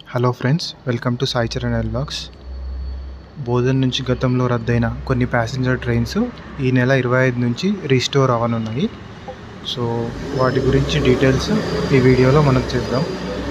hello friends welcome to Sai Charan ఎల్బాక్స్ బోధన్ నుంచి గతంలో రద్దయిన కొన్ని ప్యాసింజర్ ట్రైన్స్ ఈ నెల ఇరవై ఐదు నుంచి రీస్టోర్ అవ్వనున్నాయి సో వాటి గురించి డీటెయిల్స్ ఈ వీడియోలో మనం చేద్దాం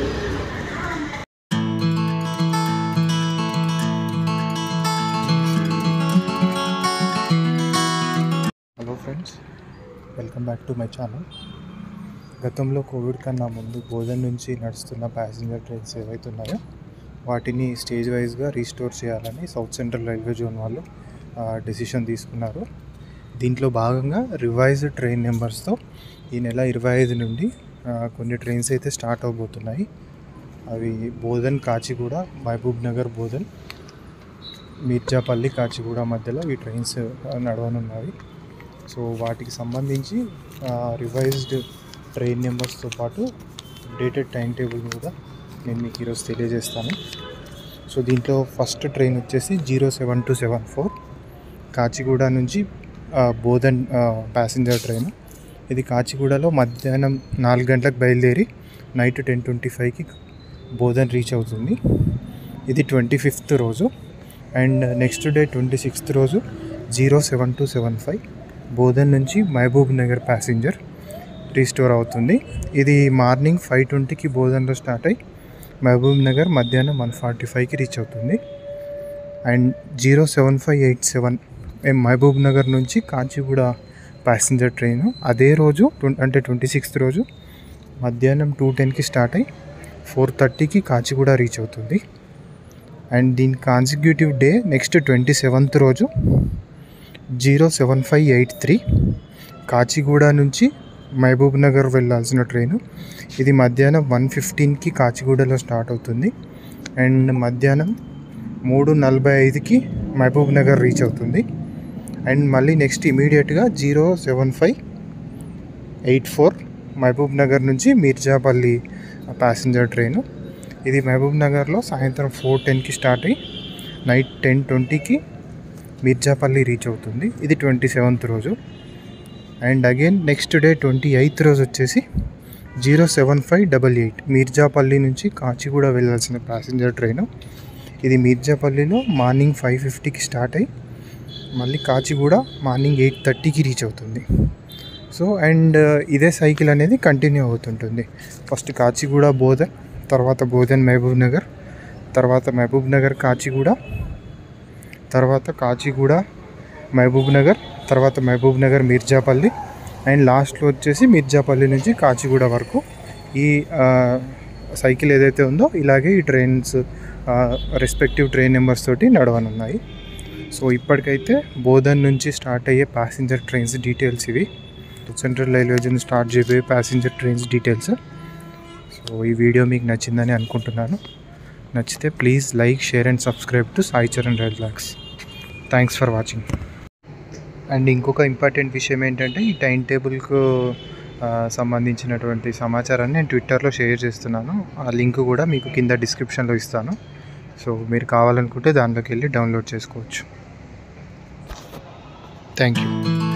hello friends welcome back to my channel గతంలో కోవిడ్ కన్నా ముందు బోధన్ నుంచి నడుస్తున్న ప్యాసింజర్ ట్రైన్స్ ఏవైతే ఉన్నాయో వాటిని స్టేజ్ వైజ్గా రీస్టోర్ చేయాలని సౌత్ సెంట్రల్ రైల్వే జోన్ వాళ్ళు డెసిషన్ తీసుకున్నారు దీంట్లో భాగంగా రివైజ్డ్ ట్రైన్ నెంబర్స్తో ఈ నెల ఇరవై ఐదు నుండి ఆ, కొన్ని ట్రైన్స్ అయితే స్టార్ట్ అవబోతున్నాయి అవి బోధన్ కాచిగూడ మహబూబ్ నగర్ బోధన్ మీర్జాపల్లి కాచిగూడ మధ్యలో ఈ ట్రైన్స్ నడవనున్నవి సో వాటికి సంబంధించి రివైజ్డ్ ట్రైన్ నెంబర్స్తో పాటు అప్డేటెడ్ టైం టేబుల్ కూడా నేను మీకు ఈరోజు తెలియజేస్తాను సో దీంట్లో ఫస్ట్ ట్రైన్ వచ్చేసి zero seven two seven four Kacheguda నుంచి ఆ, బోధన్ ప్యాసింజర్ ట్రైన్ ఇది కాచిగూడలో మధ్యాహ్నం నాలుగు గంటలకు బయలుదేరి నైట్ టెన్ ట్వంటీ ఫైవ్కి బోధన్ రీచ్ అవుతుంది ఇది ట్వంటీ ఫిఫ్త్ రోజు and next day twenty sixth రోజు zero seven two seven five Bodhan నుంచి మహబూబ్ నగర్ ప్యాసింజర్ రీస్టోర్ అవుతుంది ఇది మార్నింగ్ ఫైవ్ ట్వంటీకి బోధన్లో స్టార్ట్ అయ్యి మహబూబ్ నగర్ మధ్యాహ్నం వన్ ఫార్టీ ఫైవ్కి రీచ్ అవుతుంది and zero seven five eight seven మేము మహబూబ్ నగర్ నుంచి కాచిగూడ ప్యాసింజర్ ట్రైన్ అదే రోజు ట్వం- అంటే ట్వంటీ సిక్స్త్ రోజు మధ్యాహ్నం టూ టెన్కి స్టార్ట్ అయ్యి ఫోర్ థర్టీకి కాచిగూడ రీచ్ అవుతుంది అండ్ దీని consecutive day next twenty seventh రోజు zero seven five eight three Kacheguda నుంచి మహబూబ్ నగర్ వెళ్ళాల్సిన ట్రైను ఇది మధ్యాహ్నం వన్ ఫిఫ్టీన్కి కాచిగూడలో స్టార్ట్ అవుతుంది అండ్ మధ్యాహ్నం మూడు నలభై ఐదుకి మహబూబ్ నగర్ రీచ్ అవుతుంది అండ్ మళ్ళీ నెక్స్ట్ ఇమీడియట్గా zero seven five eight four Mahbubnagar నుంచి మీర్జాపల్లి ప్యాసింజర్ ట్రైను ఇది మహబూబ్ నగర్లో సాయంత్రం ఫోర్ టెన్కి స్టార్ట్ అయ్యి నైట్ టెన్ ట్వంటీకి మీర్జాపల్లి రీచ్ అవుతుంది ఇది ట్వంటీ సెవెంత్ రోజు and again next day twenty eighth రోజు వచ్చేసి zero seven five double eight Mirzapalli నుంచి కాచిగూడ వెళ్ళాల్సిన ప్యాసింజర్ ట్రైను ఇది మీర్జాపల్లిలో మార్నింగ్ ఫైవ్ ఫిఫ్టీకి స్టార్ట్ అయ్యి మళ్ళీ కాచిగూడ మార్నింగ్ ఎయిట్ థర్టీకి రీచ్ అవుతుంది సో అండ్ ఇదే సైకిల్ అనేది కంటిన్యూ అవుతుంటుంది ఫస్ట్ కాచిగూడ బోధన్ తర్వాత బోధన్ మహబూబ్ నగర్ తర్వాత మహబూబ్ నగర్ కాచిగూడ తర్వాత కాచిగూడ మహబూబ్ నగర్ తర్వాత మహబూబ్ నగర్ మిర్జాపల్లి అండ్ లాస్ట్లో వచ్చేసి మిర్జాపల్లి నుంచి కాచిగూడ వరకు ఈ ఆ, సైకిల్ ఏదైతే ఉందో ఇలాగే ఈ ట్రైన్స్ రెస్పెక్టివ్ ట్రైన్ నెంబర్స్ తోటి నడవనున్నాయి సో ఇప్పటికైతే బోధన్ నుంచి స్టార్ట్ అయ్యే ప్యాసింజర్ ట్రైన్స్ డీటెయిల్స్ ఇవి సెంట్రల్ రైల్వే జోన్ స్టార్ట్ చేయబోయే ప్యాసింజర్ ట్రైన్స్ డీటెయిల్స్ సో ఈ వీడియో మీకు నచ్చిందని అనుకుంటున్నాను నచ్చితే please like share and subscribe to Sai Charan rail blogs thanks for watching and ఇంకొక ఇంపార్టెంట్ విషయం ఏంటంటే ఈ టైం టేబుల్కు ఆ, సంబంధించినటువంటి సమాచారాన్ని నేను ట్విట్టర్లో షేర్ చేస్తున్నాను ఆ లింక్ కూడా మీకు కింద డిస్క్రిప్షన్లో ఇస్తాను సో మీరు కావాలనుకుంటే దానిలోకి వెళ్ళి డౌన్లోడ్ చేసుకోవచ్చు థ్యాంక్ యూ